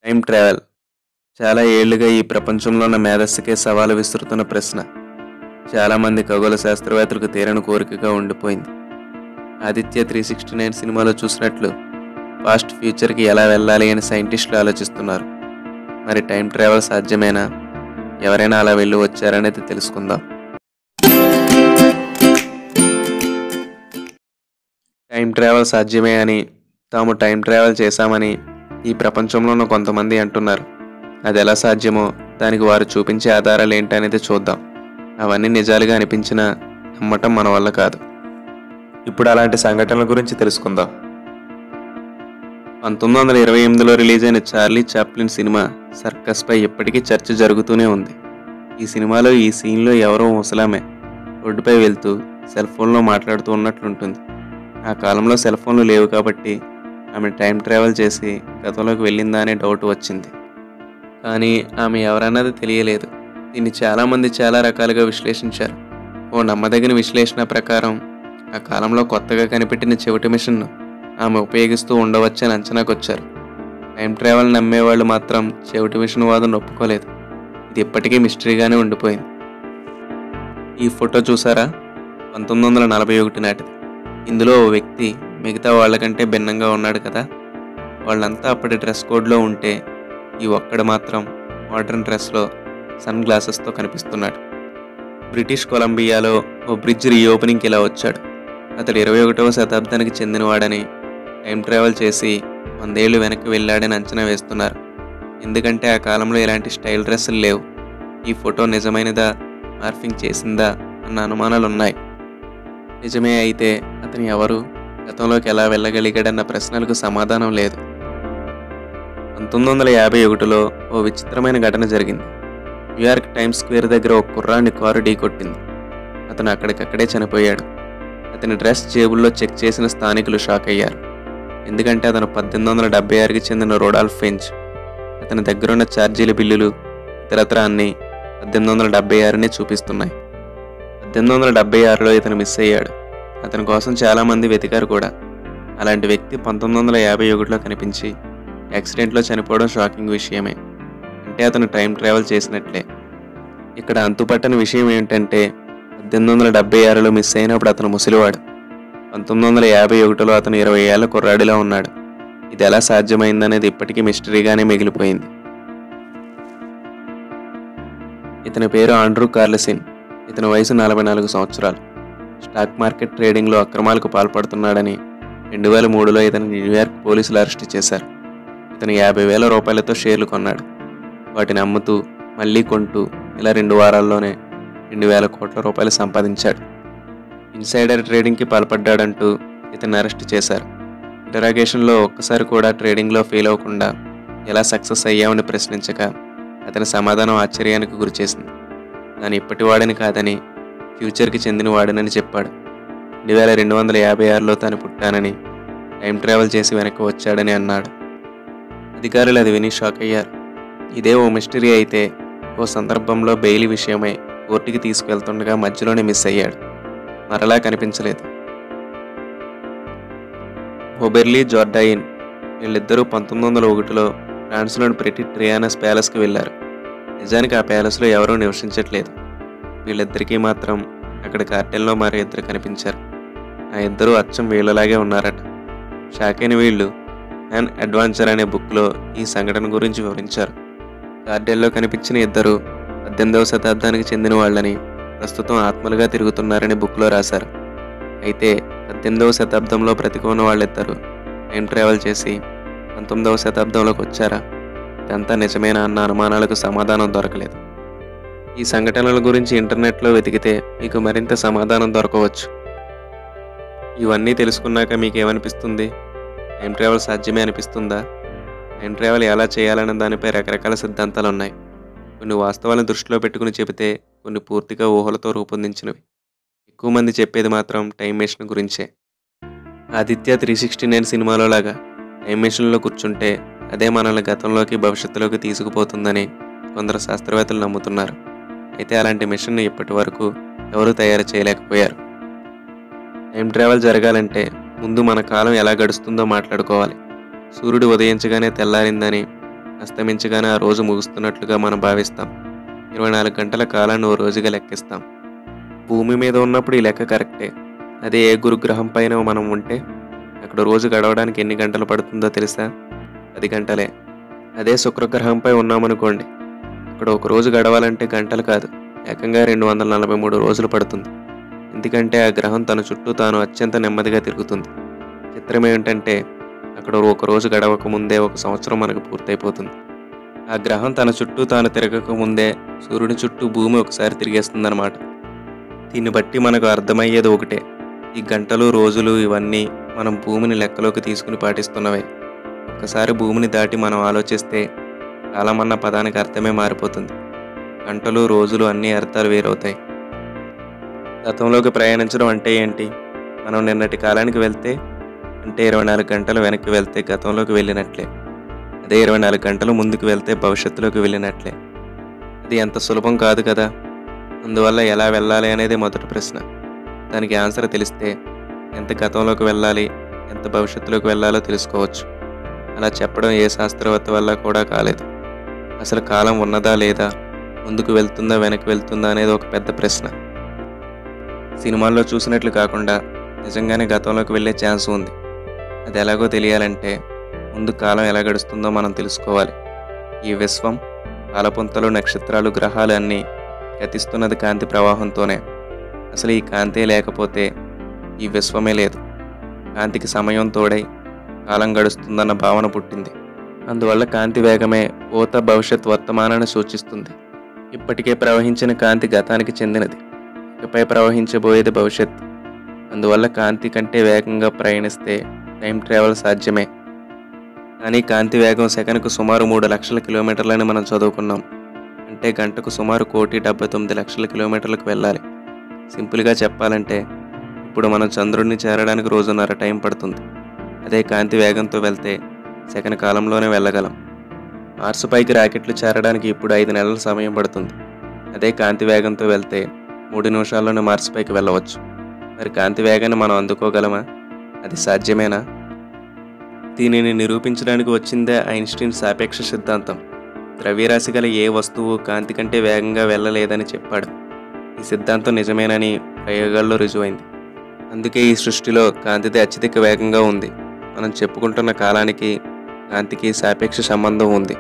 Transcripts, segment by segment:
time travel చాలా ఏళ్లుగా ఈ ప్రపంచంలో ఉన్న మేధస్సుకే సవాలు విసురుతున్న ప్రశ్న చాలామంది ఖగోళ శాస్త్రవేత్తలకు తీరని కోరికగా ఉండిపోయింది ఆదిత్య త్రీ సిక్స్టీ నైన్ సినిమాలో చూసినట్లు పాస్ట్ ఫ్యూచర్కి ఎలా వెళ్ళాలి అని సైంటిస్టులు ఆలోచిస్తున్నారు మరి టైం ట్రావెల్ సాధ్యమేనా ఎవరైనా అలా వెళ్ళి వచ్చారనేది తెలుసుకుందాం టైం ట్రావెల్ సాధ్యమే అని తాము టైం ట్రావెల్ చేశామని ఈ ప్రపంచంలో ఉన్న కొంతమంది అంటున్నారు అది ఎలా సాధ్యమో దానికి వారు చూపించే ఆధారాలు ఏంటనేది చూద్దాం అవన్నీ నిజాలుగా అనిపించినా నమ్మటం మన వల్ల కాదు ఇప్పుడు అలాంటి సంఘటనల గురించి తెలుసుకుందాం పంతొమ్మిది వందల ఇరవై ఎనిమిదిలో రిలీజ్ అయిన చార్లీ చాప్లిన్ సినిమా సర్కస్పై ఇప్పటికీ చర్చ జరుగుతూనే ఉంది ఈ సినిమాలో ఈ సీన్లో ఎవరో ముసలామే రోడ్డుపై వెళ్తూ సెల్ ఫోన్లో మాట్లాడుతూ ఉన్నట్లుంటుంది ఆ కాలంలో సెల్ ఫోన్లు లేవు కాబట్టి ఆమె టైం ట్రావెల్ చేసి గతంలోకి వెళ్ళిందా అనే డౌట్ వచ్చింది కానీ ఆమె ఎవరన్నది తెలియలేదు దీన్ని చాలామంది చాలా రకాలుగా విశ్లేషించారు ఓ నమ్మదగిన విశ్లేషణ ప్రకారం ఆ కాలంలో కొత్తగా కనిపెట్టిన చెవిటి మిషన్ను ఆమె ఉపయోగిస్తూ ఉండవచ్చని అంచనాకు వచ్చారు టైం ట్రావెల్ నమ్మేవాళ్ళు మాత్రం చెవిటి మిషన్ వాదన ఒప్పుకోలేదు ఇది ఇప్పటికీ మిస్టరీగానే ఉండిపోయింది ఈ ఫోటో చూసారా పంతొమ్మిది వందల నలభై ఒకటి నాటిది ఇందులో ఓ వ్యక్తి మిగతా వాళ్ళకంటే భిన్నంగా ఉన్నాడు కదా వాళ్ళంతా అప్పటి డ్రెస్ కోడ్లో ఉంటే ఈ ఒక్కడు మాత్రం మోడర్న్ డ్రెస్లో సన్ గ్లాసెస్తో కనిపిస్తున్నాడు బ్రిటిష్ కొలంబియాలో ఓ బ్రిడ్జ్ రీఓపెనింగ్కి ఇలా వచ్చాడు అతడు ఇరవై ఒకటవ శతాబ్దానికి చెందినవాడని టైం ట్రావెల్ చేసి వందేళ్లు వెనక్కి వెళ్ళాడని అంచనా వేస్తున్నారు ఎందుకంటే ఆ కాలంలో ఎలాంటి స్టైల్ డ్రెస్సులు లేవు ఈ ఫోటో నిజమైనదా మార్ఫింగ్ చేసిందా అన్న అనుమానాలు ఉన్నాయి నిజమే అయితే అతను ఎవరు గతంలోకి ఎలా వెళ్ళగలిగాడన్న ప్రశ్నలకు సమాధానం లేదు పంతొమ్మిది వందల యాభై ఒకటిలో ఓ విచిత్రమైన ఘటన జరిగింది న్యూయార్క్ టైమ్స్ స్క్వేర్ దగ్గర ఒక కుర్రాన్ని కారు ఢీకొట్టింది అతను అక్కడికక్కడే చనిపోయాడు అతని డ్రెస్ జేబుల్లో చెక్ చేసిన స్థానికులు షాక్ అయ్యారు ఎందుకంటే అతను పద్దెనిమిది వందల డెబ్బై ఆరుకి చెందిన రోడాల్ఫ్ ఫెంచ్ అతని దగ్గరున్న ఛార్జీల బిల్లులు ఇతరత్ర అన్నీ పద్దెనిమిది వందల డెబ్బై ఆరునే చూపిస్తున్నాయి పద్దెనిమిది వందల డెబ్బై ఆరులో ఇతను మిస్ అయ్యాడు అతని కోసం చాలామంది వెతికారు కూడా అలాంటి వ్యక్తి పంతొమ్మిది వందల యాభై ఒకటిలో కనిపించి యాక్సిడెంట్లో చనిపోవడం షాకింగ్ విషయమే అంటే అతను టైం ట్రావెల్ చేసినట్లే ఇక్కడ అంతుపట్టని విషయం ఏమిటంటే పద్దెనిమిది వందల డెబ్బై ఆరులో మిస్ అయినప్పుడు అతను ముసలివాడు పంతొమ్మిది వందల యాభై ఒకటిలో అతను ఇరవై ఏళ్ల కుర్రాడిలా ఉన్నాడు ఇది ఎలా సాధ్యమైందనేది ఇప్పటికీ మిస్టరీగానే మిగిలిపోయింది ఇతని పేరు ఆండ్రూ కార్లసిన్ ఇతని వయసు నలభై నాలుగు సంవత్సరాలు స్టాక్ మార్కెట్ ట్రేడింగ్లో అక్రమాలకు పాల్పడుతున్నాడని రెండు వేల మూడులో ఇతని న్యూయార్క్ పోలీసులు అరెస్ట్ చేశారు ఇతను యాభై వేల రూపాయలతో షేర్లు కొన్నాడు వాటిని అమ్ముతూ మళ్ళీ కొంటూ ఇలా రెండు వారాల్లోనే రెండు వేల కోట్ల రూపాయలు సంపాదించాడు ఇన్సైడర్ ట్రేడింగ్కి పాల్పడ్డాడంటూ ఇతన్ని అరెస్ట్ చేశారు ఇంటరాగేషన్లో ఒక్కసారి కూడా ట్రేడింగ్లో ఫెయిల్ అవ్వకుండా ఎలా సక్సెస్ అయ్యామని ప్రశ్నించక అతని సమాధానం ఆశ్చర్యానికి గురిచేసింది తాను ఇప్పటివాడని కాదని ఫ్యూచర్కి చెందిన వాడనని చెప్పాడు రెండు వేల రెండు వందల యాభై ఆరులో తాను పుట్టానని టైం ట్రావెల్ చేసి వెనక్కి వచ్చాడని అన్నాడు అధికారులు అది విని షాక్ అయ్యారు ఇదే ఓ మిస్టరీ అయితే ఓ సందర్భంలో బెయిలీ విషయమై కోర్టుకి తీసుకువెళ్తుండగా మధ్యలోనే మిస్ అయ్యాడు మరలా కనిపించలేదు ఒబెర్లీ జోర్డాయిన్ వీళ్ళిద్దరూ పంతొమ్మిది వందల ఒకటిలో ఫ్రాన్స్లోని ప్రెటి ట్రియానస్ ప్యాలెస్కి వెళ్ళారు నిజానికి ఆ ప్యాలెస్లో ఎవరూ నివసించట్లేదు వీళ్ళిద్దరికీ మాత్రం అక్కడ కార్టెల్లో మరో ఇద్దరు కనిపించారు ఆ ఇద్దరు అచ్చం వీళ్ళలాగే ఉన్నారట షాక్ అయిన వీళ్ళు అండ్ అడ్వాంచర్ అనే బుక్లో ఈ సంఘటన గురించి వివరించారు గార్డెన్లో కనిపించిన ఇద్దరు పద్దెనిమిదవ శతాబ్దానికి చెందిన వాళ్ళని ప్రస్తుతం ఆత్మలుగా తిరుగుతున్నారని బుక్లో రాశారు అయితే పద్దెనిమిదవ శతాబ్దంలో బ్రతికున్న వాళ్ళిద్దరు టైం ట్రావెల్ చేసి పంతొమ్మిదవ శతాబ్దంలోకి వచ్చారా ఇదంతా నిజమేనా అన్న అనుమానాలకు సమాధానం దొరకలేదు ఈ సంఘటనల గురించి ఇంటర్నెట్లో వెతికితే మీకు మరింత సమాధానం దొరకవచ్చు ఇవన్నీ తెలుసుకున్నాక మీకు ఏమనిపిస్తుంది టైం ట్రావెల్ సాధ్యమే అనిపిస్తుందా టైం ట్రావెల్ ఎలా చేయాలన్న దానిపై రకరకాల సిద్ధాంతాలు ఉన్నాయి కొన్ని వాస్తవాలను దృష్టిలో పెట్టుకుని చెబితే కొన్ని పూర్తిగా ఊహలతో రూపొందించినవి ఎక్కువ మంది చెప్పేది మాత్రం టైం మెషిన్ గురించే ఆదిత్య త్రీ సిక్స్టీ నైన్ సినిమాలో లాగా టైం మెషిన్లో కూర్చుంటే అదే మనల్ని గతంలోకి భవిష్యత్తులోకి తీసుకుపోతుందని కొందరు శాస్త్రవేత్తలు నమ్ముతున్నారు అయితే అలాంటి మిషన్ను ఇప్పటి వరకు ఎవరూ తయారు చేయలేకపోయారు టైం ట్రావెల్ జరగాలంటే ముందు మన కాలం ఎలా గడుస్తుందో మాట్లాడుకోవాలి సూర్యుడు ఉదయించగానే తెల్లారిందని అస్తమించగానే ఆ రోజు ముగుస్తున్నట్లుగా మనం భావిస్తాం ఇరవై నాలుగు గంటల కాలాన్ని ఓ రోజుగా లెక్కిస్తాం భూమి మీద ఉన్నప్పుడు ఈ లెక్క కరెక్టే అదే ఏ గురుగ్రహం పైన మనం ఉంటే అక్కడ రోజు గడవడానికి ఎన్ని గంటలు పడుతుందో తెలుసా పది గంటలే అదే శుక్రగ్రహంపై ఉన్నామనుకోండి అక్కడ ఒక రోజు గడవాలంటే గంటలు కాదు ఏకంగా రెండు వందల నలభై మూడు రోజులు పడుతుంది ఎందుకంటే ఆ గ్రహం తన చుట్టూ తాను అత్యంత నెమ్మదిగా తిరుగుతుంది చిత్రం ఏమిటంటే అక్కడ ఒక రోజు గడవక ముందే ఒక సంవత్సరం మనకు పూర్తయిపోతుంది ఆ గ్రహం తన చుట్టూ తాను తిరగక ముందే సూర్యుని చుట్టూ భూమి ఒకసారి తిరిగేస్తుందన్నమాట దీన్ని బట్టి మనకు అర్థమయ్యేది ఒకటే ఈ గంటలు రోజులు ఇవన్నీ మనం భూమిని లెక్కలోకి తీసుకుని పాటిస్తున్నవే ఒక్కసారి భూమిని దాటి మనం ఆలోచిస్తే కాలమన్న పదానికి అర్థమే మారిపోతుంది గంటలు రోజులు అన్ని అర్థాలు వేరవుతాయి గతంలోకి ప్రయాణించడం అంటే ఏంటి మనం నిన్నటి కాలానికి వెళ్తే అంటే ఇరవై నాలుగు గంటలు వెనక్కి వెళ్తే గతంలోకి వెళ్ళినట్లే అదే ఇరవై నాలుగు గంటలు ముందుకు వెళ్తే భవిష్యత్తులోకి వెళ్ళినట్లే అది ఎంత సులభం కాదు కదా అందువల్ల ఎలా వెళ్ళాలి అనేది మొదటి ప్రశ్న దానికి ఆన్సర్ తెలిస్తే ఎంత గతంలోకి వెళ్ళాలి ఎంత భవిష్యత్తులోకి వెళ్ళాలో తెలుసుకోవచ్చు అలా చెప్పడం ఏ శాస్త్రవేత్త వల్ల కూడా కాలేదు అసలు కాలం ఉన్నదా లేదా ముందుకు వెళ్తుందా వెనక్కి వెళ్తుందా అనేది ఒక పెద్ద ప్రశ్న సినిమాల్లో చూసినట్లు కాకుండా నిజంగానే గతంలోకి వెళ్ళే ఛాన్స్ ఉంది అది ఎలాగో తెలియాలంటే ముందు కాలం ఎలా గడుస్తుందో మనం తెలుసుకోవాలి ఈ విశ్వం కాలపుంతలు నక్షత్రాలు గ్రహాలు అన్నీ గతిస్తున్నది కాంతి ప్రవాహంతోనే అసలు ఈ కాంతే లేకపోతే ఈ విశ్వమే లేదు కాంతికి సమయం తోడై కాలం గడుస్తుందన్న భావన పుట్టింది అందువల్ల కాంతి వేగమే పూత భవిష్యత్ వర్తమానాన్ని సూచిస్తుంది ఇప్పటికే ప్రవహించిన కాంతి గతానికి చెందినది ఇకపై ప్రవహించబోయేది భవిష్యత్ అందువల్ల కాంతి కంటే వేగంగా ప్రయాణిస్తే టైం ట్రావెల్ సాధ్యమే కానీ కాంతి వేగం సెకనుకు సుమారు మూడు లక్షల కిలోమీటర్లని మనం చదువుకున్నాం అంటే గంటకు సుమారు కోటి డెబ్బై తొమ్మిది లక్షల కిలోమీటర్లకు వెళ్ళాలి సింపుల్గా చెప్పాలంటే ఇప్పుడు మనం చంద్రుడిని చేరడానికి రోజున్నర టైం పడుతుంది అదే కాంతి వేగంతో వెళ్తే సెకండ్ కాలంలోనే వెళ్ళగలం మార్స్ పైకి రాకెట్లు చేరడానికి ఇప్పుడు ఐదు నెలల సమయం పడుతుంది అదే కాంతి వేగంతో వెళ్తే మూడు నిమిషాల్లోనే మార్స్ పైకి వెళ్ళవచ్చు మరి కాంతి వేగాన్ని మనం అందుకోగలమా అది సాధ్యమేనా దీనిని నిరూపించడానికి వచ్చిందే ఐన్స్టీన్ సాపేక్ష సిద్ధాంతం ద్రవ్యరాశి గల ఏ వస్తువు కాంతి కంటే వేగంగా వెళ్ళలేదని చెప్పాడు ఈ సిద్ధాంతం నిజమేనని ప్రయోగాల్లో రుజువైంది అందుకే ఈ సృష్టిలో కాంతిది అత్యధిక వేగంగా ఉంది మనం చెప్పుకుంటున్న కాలానికి కాంతికి సాపేక్ష సంబంధం ఉంది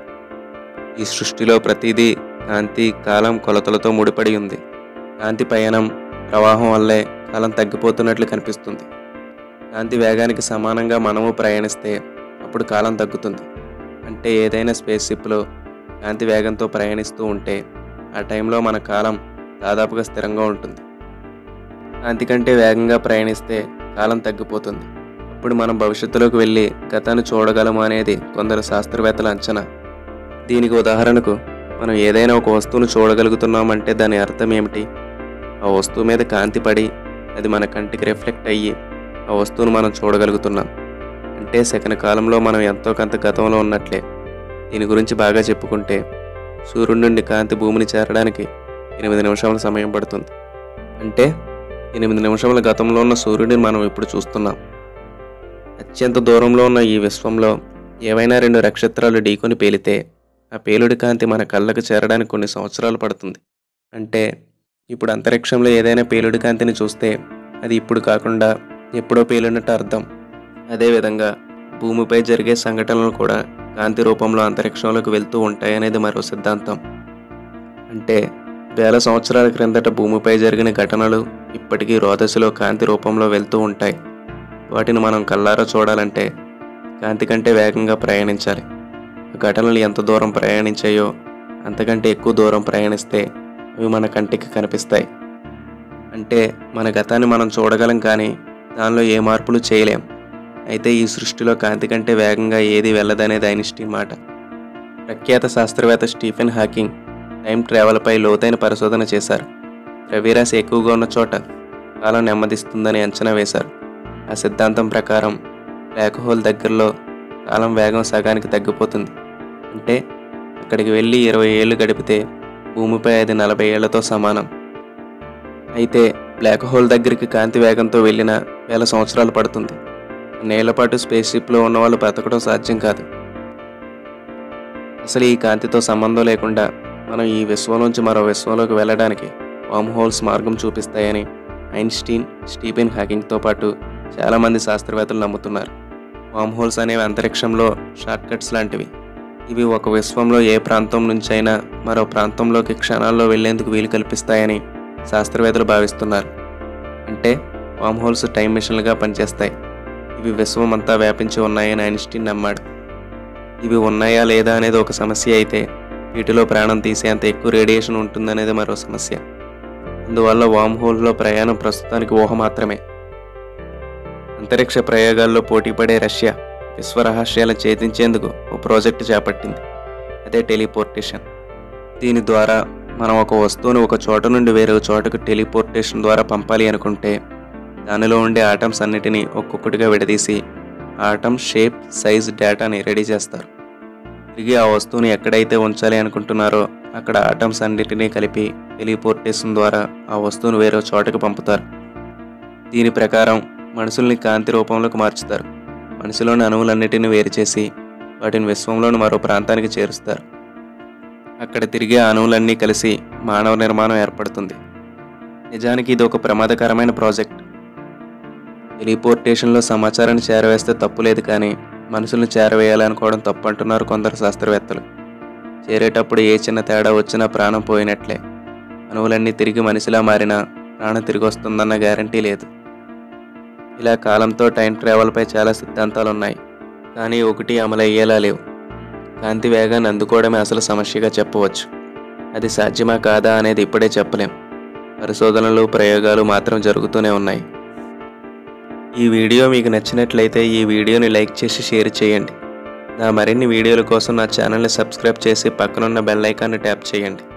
ఈ సృష్టిలో ప్రతిదీ కాంతి కాలం కొలతలతో ముడిపడి ఉంది కాంతి పయనం ప్రవాహం వల్లే కాలం తగ్గిపోతున్నట్లు కనిపిస్తుంది కాంతి వేగానికి సమానంగా మనము ప్రయాణిస్తే అప్పుడు కాలం తగ్గుతుంది అంటే ఏదైనా స్పేస్ షిప్లో కాంతి వేగంతో ప్రయాణిస్తూ ఉంటే ఆ టైంలో మన కాలం దాదాపుగా స్థిరంగా ఉంటుంది కాంతి కంటే వేగంగా ప్రయాణిస్తే కాలం తగ్గిపోతుంది అప్పుడు మనం భవిష్యత్తులోకి వెళ్ళి గతాన్ని చూడగలము అనేది కొందరు శాస్త్రవేత్తల అంచనా దీనికి ఉదాహరణకు మనం ఏదైనా ఒక వస్తువును చూడగలుగుతున్నామంటే దాని అర్థం ఏమిటి ఆ వస్తువు మీద కాంతి పడి అది మన కంటికి రిఫ్లెక్ట్ అయ్యి ఆ వస్తువును మనం చూడగలుగుతున్నాం అంటే సెకండ్ కాలంలో మనం ఎంతో కొంత గతంలో ఉన్నట్లే దీని గురించి బాగా చెప్పుకుంటే సూర్యుడి నుండి కాంతి భూమిని చేరడానికి ఎనిమిది నిమిషాల సమయం పడుతుంది అంటే ఎనిమిది నిమిషముల గతంలో ఉన్న సూర్యుడిని మనం ఇప్పుడు చూస్తున్నాం అత్యంత దూరంలో ఉన్న ఈ విశ్వంలో ఏవైనా రెండు నక్షత్రాలు ఢీకొని పేలితే ఆ పేలుడి కాంతి మన కళ్ళకు చేరడానికి కొన్ని సంవత్సరాలు పడుతుంది అంటే ఇప్పుడు అంతరిక్షంలో ఏదైనా పేలుడి కాంతిని చూస్తే అది ఇప్పుడు కాకుండా ఎప్పుడో పేలినట్టు అర్థం అదేవిధంగా భూమిపై జరిగే సంఘటనలు కూడా కాంతి రూపంలో అంతరిక్షంలోకి వెళ్తూ ఉంటాయనేది మరో సిద్ధాంతం అంటే వేల సంవత్సరాల క్రిందట భూమిపై జరిగిన ఘటనలు ఇప్పటికీ రోదశలో కాంతి రూపంలో వెళ్తూ ఉంటాయి వాటిని మనం కళ్ళారా చూడాలంటే కాంతి కంటే వేగంగా ప్రయాణించాలి ఆ ఘటనలు ఎంత దూరం ప్రయాణించాయో అంతకంటే ఎక్కువ దూరం ప్రయాణిస్తే అవి మన కంటికి కనిపిస్తాయి అంటే మన గతాన్ని మనం చూడగలం కానీ దానిలో ఏ మార్పులు చేయలేం అయితే ఈ సృష్టిలో కాంతి కంటే వేగంగా ఏది వెళ్ళదనేది ఐన్స్టీన్ మాట ప్రఖ్యాత శాస్త్రవేత్త స్టీఫెన్ హాకింగ్ టైం ట్రావెల్పై లోతైన పరిశోధన చేశారు ద్రవ్యరాశి ఎక్కువగా ఉన్న చోట కాలం నెమ్మదిస్తుందని అంచనా వేశారు ఆ సిద్ధాంతం ప్రకారం బ్లాక్ హోల్ దగ్గరలో కాలం వేగం సగానికి తగ్గిపోతుంది అంటే అక్కడికి వెళ్ళి ఇరవై ఏళ్ళు గడిపితే భూమిపై అది నలభై ఏళ్లతో సమానం అయితే బ్లాక్ హోల్ దగ్గరికి కాంతి వేగంతో వెళ్ళిన వేల సంవత్సరాలు పడుతుంది నేళ్ల పాటు స్పేస్ షిప్లో ఉన్న వాళ్ళు బ్రతకడం సాధ్యం కాదు అసలు ఈ కాంతితో సంబంధం లేకుండా మనం ఈ విశ్వంలోంచి మరో విశ్వంలోకి వెళ్ళడానికి వామ్ హోల్స్ మార్గం చూపిస్తాయని ఐన్స్టీన్ స్టీఫెన్ హాకింగ్తో పాటు చాలామంది శాస్త్రవేత్తలు నమ్ముతున్నారు వామ్ హోల్స్ అనేవి అంతరిక్షంలో షార్ట్ కట్స్ లాంటివి ఇవి ఒక విశ్వంలో ఏ ప్రాంతం నుంచైనా మరో ప్రాంతంలోకి క్షణాల్లో వెళ్లేందుకు వీలు కల్పిస్తాయని శాస్త్రవేత్తలు భావిస్తున్నారు అంటే వామ్ హోల్స్ టైం మిషన్లుగా పనిచేస్తాయి ఇవి విశ్వం అంతా వ్యాపించి ఉన్నాయని ఐన్స్టీన్ నమ్మాడు ఇవి ఉన్నాయా లేదా అనేది ఒక సమస్య అయితే వీటిలో ప్రాణం తీసేంత ఎక్కువ రేడియేషన్ ఉంటుందనేది మరో సమస్య అందువల్ల వామ్ హోల్లో ప్రయాణం ప్రస్తుతానికి ఊహ మాత్రమే అంతరిక్ష ప్రయోగాల్లో పోటీపడే రష్యా విశ్వ రహస్యాలను ఛేదించేందుకు ఓ ప్రాజెక్టు చేపట్టింది అదే టెలిపోర్టేషన్ దీని ద్వారా మనం ఒక వస్తువును ఒక చోట నుండి వేరొక చోటకు టెలిపోర్టేషన్ ద్వారా పంపాలి అనుకుంటే దానిలో ఉండే ఆటమ్స్ అన్నిటినీ ఒక్కొక్కటిగా విడదీసి ఆటమ్ షేప్ సైజ్ డేటాని రెడీ చేస్తారు తిరిగి ఆ వస్తువుని ఎక్కడైతే ఉంచాలి అనుకుంటున్నారో అక్కడ ఆటమ్స్ అన్నిటినీ కలిపి టెలిపోర్టేషన్ ద్వారా ఆ వస్తువును వేరే చోటకి పంపుతారు దీని ప్రకారం మనుషుల్ని కాంతి రూపంలోకి మార్చుతారు మనిషిలోని అణువులన్నిటిని వేరు చేసి వాటిని విశ్వంలోని మరో ప్రాంతానికి చేరుస్తారు అక్కడ తిరిగే అణువులన్నీ కలిసి మానవ నిర్మాణం ఏర్పడుతుంది నిజానికి ఇది ఒక ప్రమాదకరమైన ప్రాజెక్ట్ టెలిపోర్టేషన్లో సమాచారాన్ని చేరవేస్తే తప్పు లేదు కానీ మనుషులను చేరవేయాలనుకోవడం తప్పు అంటున్నారు కొందరు శాస్త్రవేత్తలు చేరేటప్పుడు ఏ చిన్న తేడా వచ్చినా ప్రాణం పోయినట్లే అణువులన్నీ తిరిగి మనిషిలా మారినా ప్రాణం తిరిగి వస్తుందన్న గ్యారంటీ లేదు ఇలా కాలంతో టైం ట్రావెల్పై చాలా సిద్ధాంతాలు ఉన్నాయి కానీ ఒకటి అమలయ్యేలా లేవు కాంతి వేగాన్ని అందుకోవడమే అసలు సమస్యగా చెప్పవచ్చు అది సాధ్యమా కాదా అనేది ఇప్పుడే చెప్పలేం పరిశోధనలు ప్రయోగాలు మాత్రం జరుగుతూనే ఉన్నాయి ఈ వీడియో మీకు నచ్చినట్లయితే ఈ వీడియోని లైక్ చేసి షేర్ చేయండి నా మరిన్ని వీడియోల కోసం నా ఛానల్ని సబ్స్క్రైబ్ చేసి పక్కనున్న బెల్ ఐకాన్ని ట్యాప్ చేయండి